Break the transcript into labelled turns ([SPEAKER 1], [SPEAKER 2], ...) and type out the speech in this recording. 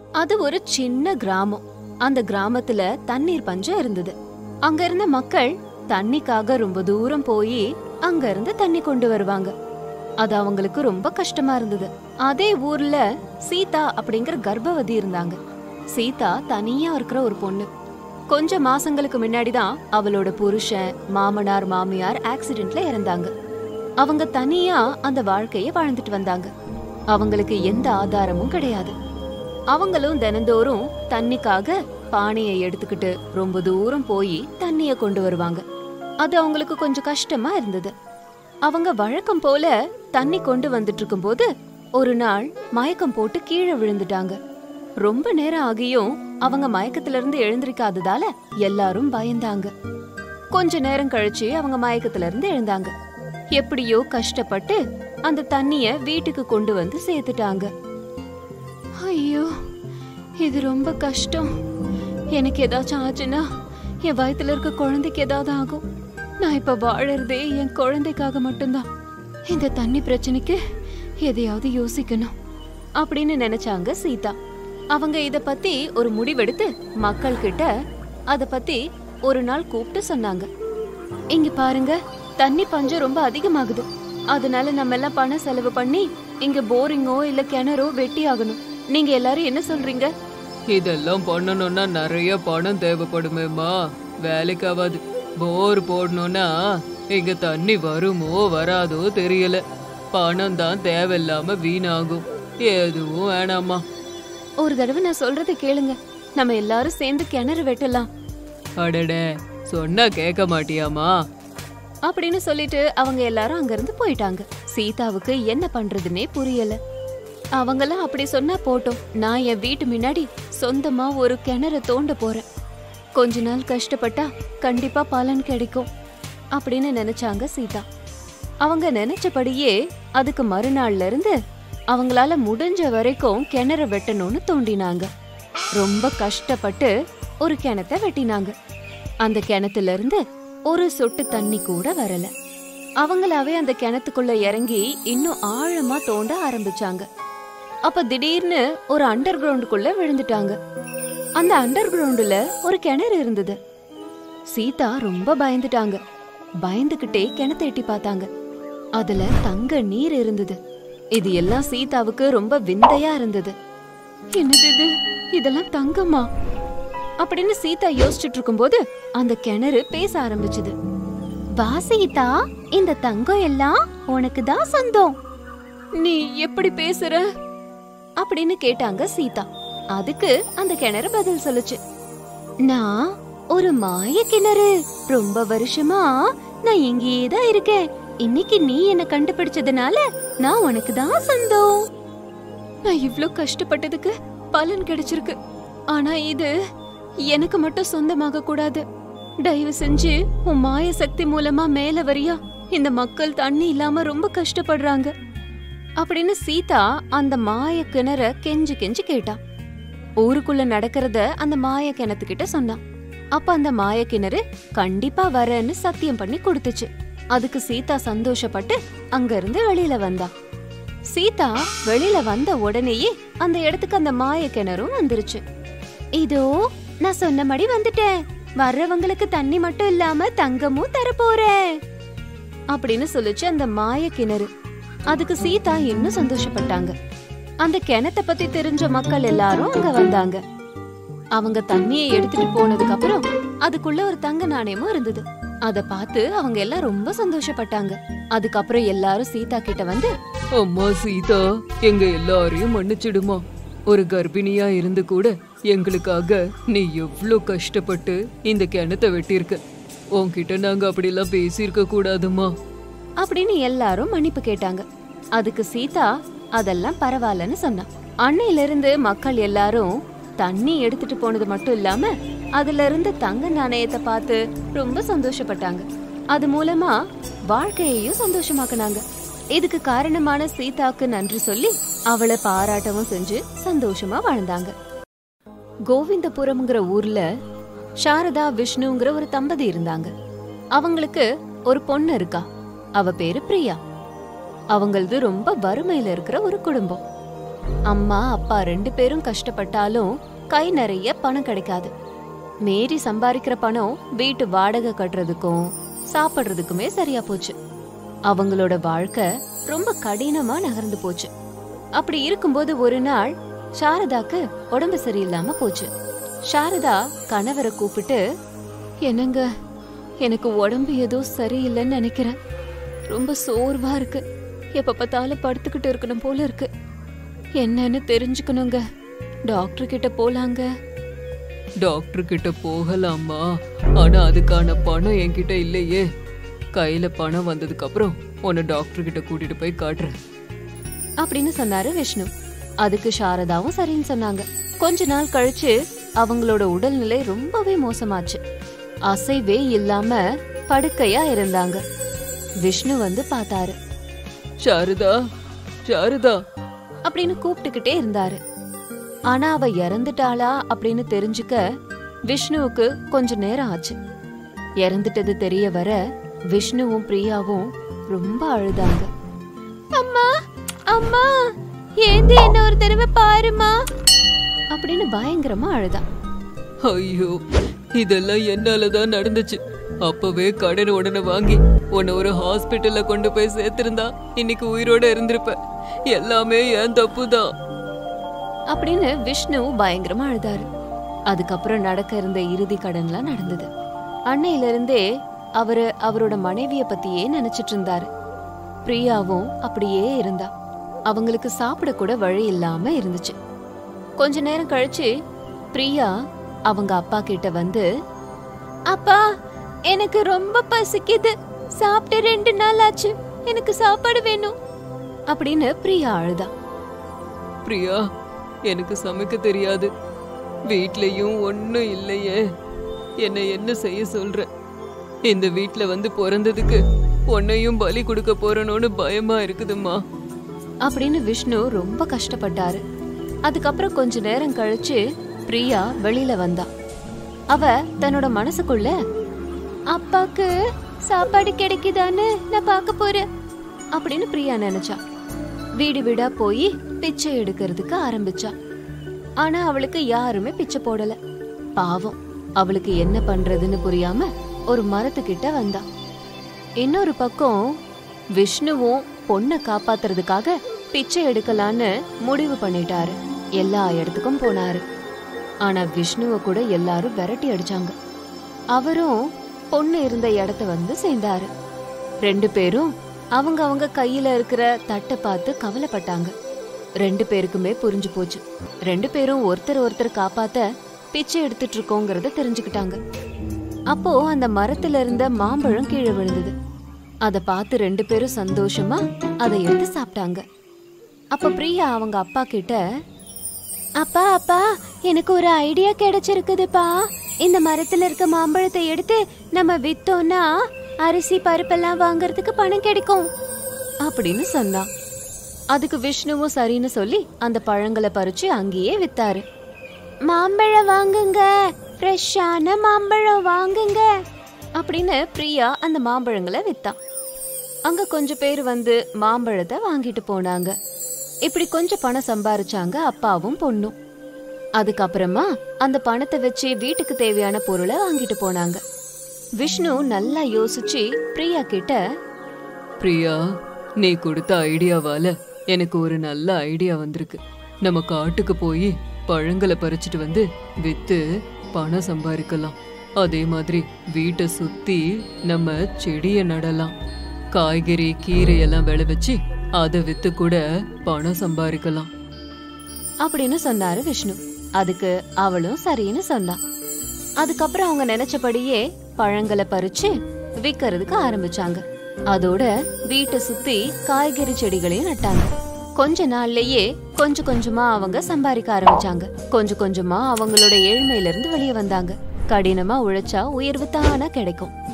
[SPEAKER 1] அது ஒரு சின்ன கிராமம் அந்த கிராமத்துல தண்ணீர் பஞ்சம் இருந்தது அங்க இருந்த மக்கள் தண்ணிக்காக ரொம்ப தூரம் போய் அங்க இருந்து தண்ணி கொண்டு வருவாங்க அது அவங்களுக்கு ரொம்ப கஷ்டமா இருந்தது அதே ஊர்ல சீதா அப்படிங்கிற கர்ப்பவதி இருந்தாங்க சீதா தனியா இருக்கிற ஒரு பொண்ணு கொஞ்ச மாசங்களுக்கு முன்னாடி தான் அவளோட புருஷன் மாமனார் மாமியார் ஆக்சிடென்ட்ல இறந்தாங்க அவங்க தனியா அந்த வாழ்க்கைய வாழ்ந்துட்டு வந்தாங்க அவங்களுக்கு எந்த ஆதாரமும் கிடையாது அவங்களும் தினந்தோறும் தண்ணிக்காக பானையை எடுத்துக்கிட்டு ரொம்ப தூரம் போய் தண்ணிய கொண்டு வருவாங்க அது அவங்களுக்கு கொஞ்சம் கஷ்டமா இருந்தது அவங்க வழக்கம் போல தண்ணி கொண்டு வந்துட்டு இருக்கும்போது ஒரு நாள் மயக்கம் போட்டு கீழே விழுந்துட்டாங்க ரொம்ப நேரம் ஆகியும் அவங்க மயக்கத்துல இருந்து எழுந்திருக்காததால எல்லாரும் பயந்தாங்க கொஞ்ச நேரம் கழிச்சு அவங்க மயக்கத்துல இருந்து எழுந்தாங்க எப்படியோ கஷ்டப்பட்டு அந்த தண்ணிய வீட்டுக்கு கொண்டு வந்து சேர்த்துட்டாங்க ஐயோ இது ரொம்ப கஷ்டம் எனக்கு ஏதாச்சும் ஆச்சுன்னா என் வயித்துல இருக்க குழந்தைக்கு ஏதாவது ஆகும் நான் இப்ப வாழறதே என் குழந்தைக்காக மட்டும்தான் இந்த தண்ணி பிரச்சனைக்கு எதையாவது யோசிக்கணும் அப்படின்னு நினைச்சாங்க சீதா அவங்க இத பத்தி ஒரு முடிவெடுத்து மக்கள் கிட்ட அத பத்தி ஒரு நாள் கூப்பிட்டு சொன்னாங்க இங்க பாருங்க தண்ணி பஞ்சம் ரொம்ப அதிகமாகுது அதனால நம்ம எல்லாம் பணம் செலவு பண்ணி இங்க போரிங்கோ இல்ல கிணறோ வெட்டி ஆகணும் நீங்க எல்லாரும் என்ன சொல்றீங்க
[SPEAKER 2] இதெல்லாம் பண்ணணும்னா நிறைய பணம் தேவைப்படுமேம்மா வேலைக்கு ஆகாது போர் போடணும்னா இங்க தண்ணி வருமோ வராதோ தெரியல பணம் தான் தேவையில்லாம வீணாகும் எதுவும் வேணாம்மா
[SPEAKER 1] ஒரு தடவை நான் சொல்றதை கேளுங்க நம்ம எல்லாரும் சேர்ந்து கிணறு வெட்டலாம்
[SPEAKER 2] அடடே சொன்னா கேட்க மாட்டியாமா
[SPEAKER 1] அப்படின்னு சொல்லிட்டு அவங்க எல்லாரும் அங்கிருந்து போயிட்டாங்க சீதாவுக்கு என்ன பண்றதுன்னே புரியல அவங்கெல்லாம் அப்படி சொன்னா போட்டோம் நான் என் வீட்டு முன்னாடி சொந்தமா ஒரு கிணறு தோண்ட போறேன் கொஞ்ச நாள் கஷ்டப்பட்டா கண்டிப்பா பலன் கிடைக்கும் அப்படின்னு நினைச்சாங்க சீதா அவங்க நினைச்சபடியே அதுக்கு மறுநாள்ல இருந்து அவங்களால முடிஞ்ச வரைக்கும் கிணற வெட்டணும்னு தோண்டினாங்க ரொம்ப கஷ்டப்பட்டு ஒரு கிணத்தை வெட்டினாங்க அந்த கிணத்துல இருந்து ஒரு சொட்டு தண்ணி கூட வரல அவங்களாவே அந்த கிணத்துக்குள்ள இறங்கி இன்னும் ஆழமா தோண்ட ஆரம்பிச்சாங்க அப்ப திடீர்னு ஒரு அண்டர் கிரவுண்டுக்குள்ள விழுந்துட்டாங்க அந்த அண்டர் கிரவுண்டுல ஒரு கிணறு இருந்தது சீதா ரொம்ப பயந்துட்டாங்க பயந்துகிட்டே கிணத்தை எட்டி பார்த்தாங்க அதுல தங்க நீர் இருந்தது இது எல்லாம் சீதாவுக்கு ரொம்ப விந்தையா இருந்தது என்னது இது இதெல்லாம் தங்கமா அப்படின்னு சீதா யோசிச்சுட்டு இருக்கும்போது அந்த கிணறு பேச ஆரம்பிச்சது வா சீதா இந்த தங்கம் எல்லாம் உனக்கு தான் சொந்தம் நீ எப்படி பேசுற அப்படின்னு கேட்டாங்க சீதா அதுக்கு அந்த கிணறு பதில் சொல்லுச்சு நான் ஒரு மாய கிணறு ரொம்ப வருஷமா நான் இங்கேயே தான் இருக்கேன் இன்னைக்கு நீ என்ன கண்டுபிடிச்சதுனால நான் உனக்கு தான் சொந்தம் நான் இவ்ளோ கஷ்டப்பட்டதுக்கு பலன் கிடைச்சிருக்கு ஆனா இது எனக்கு மட்டும் சொந்தமாக கூடாது தயவு செஞ்சு உன் மாய சக்தி மூலமா மேல வரியா இந்த மக்கள் தண்ணி இல்லாம ரொம்ப கஷ்டப்படுறாங்க அப்படின்னு சீதா அந்த மாய கிணற கெஞ்சி கெஞ்சி கேட்டா ஊருக்குள்ள நடக்கிறத அந்த மாய கிணத்துக்கிட்ட சொன்னான் அப்ப அந்த மாய கிணறு கண்டிப்பா வரேன்னு சத்தியம் பண்ணி கொடுத்துச்சு அதுக்கு சீதா சந்தோஷப்பட்டு அங்க இருந்து வெளியில வந்தா சீதா வெளியில வந்த உடனேயே அந்த இடத்துக்கு அந்த மாய கிணறும் வந்துருச்சு இதோ நான் சொன்னபடி வந்துட்டேன் வர்றவங்களுக்கு தண்ணி மட்டும் இல்லாம தங்கமும் தரப்போறேன் அப்படின்னு சொல்லுச்சு அந்த மாய கிணறு அதுக்கு சீதா இன்னும் சந்தோஷப்பட்டாங்க அந்த கிணத்தை பத்தி தெரிஞ்ச மக்கள் எல்லாரும் அங்க வந்தாங்க அவங்க தண்ணியை எடுத்துட்டு போனதுக்கு அப்புறம் அதுக்குள்ள ஒரு தங்க நாணயமும் இருந்தது அத பார்த்து அவங்க எல்லாம் ரொம்ப சந்தோஷப்பட்டாங்க அதுக்கப்புறம் எல்லாரும் சீதா கிட்ட வந்து
[SPEAKER 2] அம்மா சீதா எங்க எல்லாரையும் மன்னிச்சிடுமா ஒரு கர்ப்பிணியா இருந்து கூட எங்களுக்காக நீ எவ்ளோ கஷ்டப்பட்டு இந்த கிணத்தை வெட்டியிருக்க உன்கிட்ட நாங்க அப்படிலாம் பேசியிருக்க கூடாதுமா
[SPEAKER 1] அப்படின்னு எல்லாரும் மன்னிப்பு கேட்டாங்க அதுக்கு சீதா அதெல்லாம் பரவாயில்லன்னு சொன்னா அன்னையில இருந்து மக்கள் எல்லாரும் தண்ணி எடுத்துட்டு போனது மட்டும் இல்லாம அதுல இருந்து தங்க நாணயத்தை பார்த்து ரொம்ப சந்தோஷப்பட்டாங்க அது மூலமா வாழ்க்கையையும் சந்தோஷமாக்குனாங்க இதுக்கு காரணமான சீதாக்கு நன்றி சொல்லி அவளை பாராட்டவும் செஞ்சு சந்தோஷமா வாழ்ந்தாங்க கோவிந்தபுரம்ங்கிற ஊர்ல சாரதா விஷ்ணுங்கிற ஒரு தம்பதி இருந்தாங்க அவங்களுக்கு ஒரு பொண்ணு இருக்கா அவ பேரு பிரியா அவங்களது ரொம்ப வறுமையில இருக்கிற ஒரு குடும்பம் அம்மா அப்பா ரெண்டு பேரும் கஷ்டப்பட்டாலும் கை நிறைய பணம் கிடைக்காது மேரி சம்பாதிக்கிற பணம் வீட்டு வாடகை கட்டுறதுக்கும் சாப்பிடுறதுக்குமே சரியா போச்சு அவங்களோட வாழ்க்கை ரொம்ப கடினமா நகர்ந்து போச்சு அப்படி இருக்கும்போது ஒரு நாள் சாரதாக்கு உடம்பு சரியில்லாம போச்சு சாரதா கணவரை கூப்பிட்டு என்னங்க எனக்கு உடம்பு ஏதோ சரியில்லைன்னு நினைக்கிறேன் ரொம்ப சோர்வா இருக்கு எப்ப பார்த்தாலும் படுத்துக்கிட்டு இருக்கணும் போல இருக்கு என்னன்னு தெரிஞ்சுக்கணுங்க டாக்டர் கிட்ட போலாங்க
[SPEAKER 2] டாக்டர் கிட்ட போகலாமா ஆனா அதுக்கான பணம் என்கிட்ட இல்லையே கையில பணம் வந்ததுக்கு அப்புறம் உன்னை டாக்டர் கிட்ட கூட்டிட்டு போய் காட்டுறேன்
[SPEAKER 1] அப்படின்னு சொன்னாரு விஷ்ணு அதுக்கு சாரதாவும் சரின்னு சொன்னாங்க கொஞ்ச நாள் கழிச்சு அவங்களோட உடல்நிலை ரொம்பவே மோசமாச்சு அசைவே இல்லாம படுக்கையா இருந்தாங்க விஷ்ணு வந்து பார்த்தாரு
[SPEAKER 2] சாரதா சாரதா
[SPEAKER 1] அப்படின்னு கூப்பிட்டுக்கிட்டே இருந்தாரு ஆனா அவ இறந்துட்டாளா அப்படின்னு தெரிஞ்சுக்க விஷ்ணுவுக்கு கொஞ்ச நேரம் ஆச்சு இறந்துட்டது தெரிய வர விஷ்ணுவும் பிரியாவும் ரொம்ப அழுதாங்க அம்மா அம்மா ஏந்தி என்ன ஒரு தடவை பாருமா அப்படின்னு பயங்கரமா அழுதா
[SPEAKER 2] ஐயோ இதெல்லாம் என்னாலதான் நடந்துச்சு அப்பவே கடன் உடனே வாங்கி உன்னை ஒரு ஹாஸ்பிட்டல்ல கொண்டு போய் சேர்த்திருந்தா இன்னைக்கு உயிரோட இருந்திருப்ப எல்லாமே என் தப்புதான்
[SPEAKER 1] அப்படின்னு விஷ்ணு பயங்கரமா அழுதாரு அதுக்கப்புறம் நடக்க இருந்த இறுதி கடன்லாம் நடந்தது அன்னையில இருந்தே அவரு அவரோட மனைவிய பத்தியே நினைச்சிட்டு இருந்தாரு பிரியாவும் அப்படியே இருந்தா அவங்களுக்கு சாப்பிட கூட வழி இல்லாம இருந்துச்சு கொஞ்ச நேரம் கழிச்சு பிரியா அவங்க அப்பா கிட்ட வந்து அப்பா எனக்கு ரொம்ப பசிக்குது சாப்பிட்டு ரெண்டு நாள் ஆச்சு எனக்கு சாப்பாடு வேணும் அப்படின்னு பிரியா அழுதா
[SPEAKER 2] பிரியா எனக்கு சமைக்க தெரியாது வீட்லயும் ஒண்ணும் இல்லையே என்னை என்ன செய்ய சொல்ற இந்த வீட்ல வந்து பிறந்ததுக்கு உன்னையும் பலி கொடுக்க போறனோன்னு பயமா இருக்குதும்மா
[SPEAKER 1] அப்படின்னு விஷ்ணு ரொம்ப கஷ்டப்பட்டாரு அதுக்கப்புறம் கொஞ்ச நேரம் கழிச்சு பிரியா வெளியில வந்தா அவ தன்னோட மனசுக்குள்ள அப்பாக்கு சாப்பாடு கிடைக்குதான்னு நான் பார்க்க போறேன் அப்படின்னு பிரியா நினைச்சா வீடு வீடா போய் பிச்சை எடுக்கிறதுக்கு ஆரம்பிச்சா ஆனா அவளுக்கு யாருமே பிச்சை போடல பாவம் அவளுக்கு என்ன பண்றதுன்னு புரியாம ஒரு மரத்துக்கிட்ட வந்தா இன்னொரு பக்கம் விஷ்ணுவும் பொண்ணை காப்பாத்துறதுக்காக பிச்சை எடுக்கலான்னு முடிவு பண்ணிட்டாரு எல்லா இடத்துக்கும் போனாரு ஆனா விஷ்ணுவ கூட எல்லாரும் விரட்டி அடிச்சாங்க அவரும் பொண்ணு இருந்த இடத்த வந்து சேர்ந்தாரு ரெண்டு பேரும் அவங்க அவங்க கையில இருக்கிற தட்டை பார்த்து கவலைப்பட்டாங்க ரெண்டு பேருக்குமே புரிஞ்சு போச்சு ரெண்டு பேரும் ஒருத்தர் ஒருத்தர் காப்பாத்த பிச்சை எடுத்துட்டு இருக்கோங்கிறத தெரிஞ்சுக்கிட்டாங்க அப்போ அந்த மரத்துல இருந்த மாம்பழம் கீழே விழுந்தது அத பார்த்து ரெண்டு பேரும் சந்தோஷமா அதை எடுத்து சாப்பிட்டாங்க அப்ப பிரியா அவங்க அப்பா கிட்ட அப்பா அப்பா எனக்கு ஒரு ஐடியா கிடைச்சிருக்குதுப்பா இந்த மரத்துல இருக்க மாம்பழத்தை எடுத்து நம்ம வித்தோம்னா அரிசி பருப்பெல்லாம் வாங்குறதுக்கு பணம் கிடைக்கும் அப்படின்னு சொன்னான் அதுக்கு விஷ்ணுவும் சரின்னு சொல்லி அந்த பழங்களை பறிச்சு அங்கேயே வித்தாரு மாம்பழம் வாங்குங்க ஃப்ரெஷ்ஷான மாம்பழம் வாங்குங்க அப்படின்னு பிரியா அந்த மாம்பழங்களை வித்தான் அங்க கொஞ்சம் பேர் வந்து மாம்பழத்தை வாங்கிட்டு போனாங்க இப்படி கொஞ்சம் பணம் சம்பாரிச்சாங்க அப்பாவும் பொண்ணும் அதுக்கப்புறமா அந்த பணத்தை வச்சு வீட்டுக்கு தேவையான பொருளை வாங்கிட்டு போனாங்க விஷ்ணு நல்லா யோசிச்சு பிரியா கிட்ட
[SPEAKER 2] பிரியா நீ கொடுத்த ஐடியாவால எனக்கு ஒரு நல்ல ஐடியா வந்திருக்கு நம்ம காட்டுக்கு போய் பழங்களை பறிச்சுட்டு வந்து வித்து பணம் சம்பாதிக்கலாம் அதே மாதிரி வீட்டை சுத்தி நம்ம செடிய நடலாம் காய்கறி கீரை எல்லாம் விளைவிச்சு அதை வித்து கூட பணம் சம்பாதிக்கலாம்
[SPEAKER 1] அப்படின்னு சொன்னாரு விஷ்ணு அதுக்கு அவளும் சரின்னு சொன்னா அதுக்கப்புறம் அவங்க நினைச்சபடியே பழங்களை பறிச்சு விக்கிறதுக்கு ஆரம்பிச்சாங்க அதோட வீட்டை சுத்தி காய்கறி செடிகளையும் நட்டாங்க கொஞ்ச நாள்லயே கொஞ்சம் கொஞ்சமா அவங்க சம்பாதிக்க ஆரம்பிச்சாங்க கொஞ்சம் கொஞ்சமா அவங்களோட ஏழ்மையில இருந்து வெளியே வந்தாங்க கடினமா உழைச்சா உயர்வு தானா கிடைக்கும்